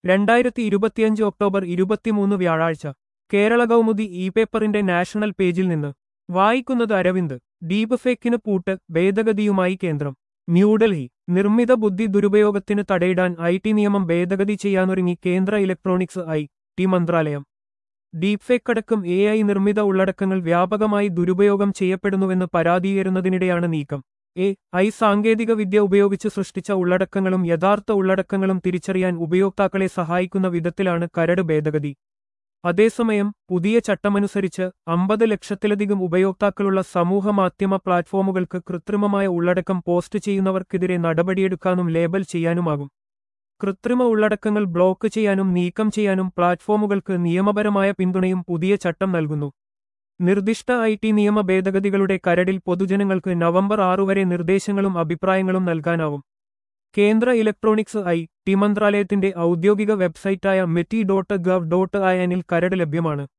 രണ്ടായിരത്തി ഇരുപത്തിയഞ്ച് ഒക്ടോബർ ഇരുപത്തിമൂന്ന് വ്യാഴാഴ്ച കേരള കൗമുദി ഇ പേപ്പറിന്റെ നാഷണൽ പേജിൽ നിന്ന് വായിക്കുന്നത് അരവിന്ദ് ഡീപ് ഫേക്കിന് പൂട്ട് ഭേദഗതിയുമായി കേന്ദ്രം ന്യൂഡൽഹി നിർമ്മിത ബുദ്ധി ദുരുപയോഗത്തിന് തടയിടാൻ ഐ ടി നിയമം ഭേദഗതി ചെയ്യാനൊരുങ്ങി കേന്ദ്ര ഇലക്ട്രോണിക്സ് ഐ ടി മന്ത്രാലയം ഡീപ്ഫേക്ക് അടക്കം എ ഐ നിർമ്മിത ഉള്ളടക്കങ്ങൾ വ്യാപകമായി ദുരുപയോഗം ചെയ്യപ്പെടുന്നുവെന്ന് പരാതിയുയരുന്നതിനിടെയാണ് നീക്കം എ ഐ സാങ്കേതിക വിദ്യ ഉപയോഗിച്ച് സൃഷ്ടിച്ച ഉള്ളടക്കങ്ങളും യഥാർത്ഥ ഉള്ളടക്കങ്ങളും തിരിച്ചറിയാൻ ഉപയോക്താക്കളെ സഹായിക്കുന്ന വിധത്തിലാണ് കരട് ഭേദഗതി അതേസമയം പുതിയ ചട്ടമനുസരിച്ച് അമ്പത് ലക്ഷത്തിലധികം ഉപയോക്താക്കളുള്ള സമൂഹമാധ്യമ പ്ലാറ്റ്ഫോമുകൾക്ക് കൃത്രിമമായ ഉള്ളടക്കം പോസ്റ്റ് ചെയ്യുന്നവർക്കെതിരെ നടപടിയെടുക്കാനും ലേബൽ ചെയ്യാനുമാകും കൃത്രിമ ഉള്ളടക്കങ്ങൾ ബ്ലോക്ക് ചെയ്യാനും നീക്കം ചെയ്യാനും പ്ലാറ്റ്ഫോമുകൾക്ക് നിയമപരമായ പിന്തുണയും പുതിയ ചട്ടം നൽകുന്നു നിർദ്ദിഷ്ട ഐ ടി നിയമ ഭേദഗതികളുടെ കരടിൽ പൊതുജനങ്ങൾക്ക് നവംബർ ആറു വരെ നിർദ്ദേശങ്ങളും അഭിപ്രായങ്ങളും നൽകാനാവും കേന്ദ്ര ഇലക്ട്രോണിക്സ് ഐ ടി മന്ത്രാലയത്തിന്റെ ഔദ്യോഗിക വെബ്സൈറ്റായ MeitY dot gov dot I എന്നിൽ കരട് ലഭ്യമാണ്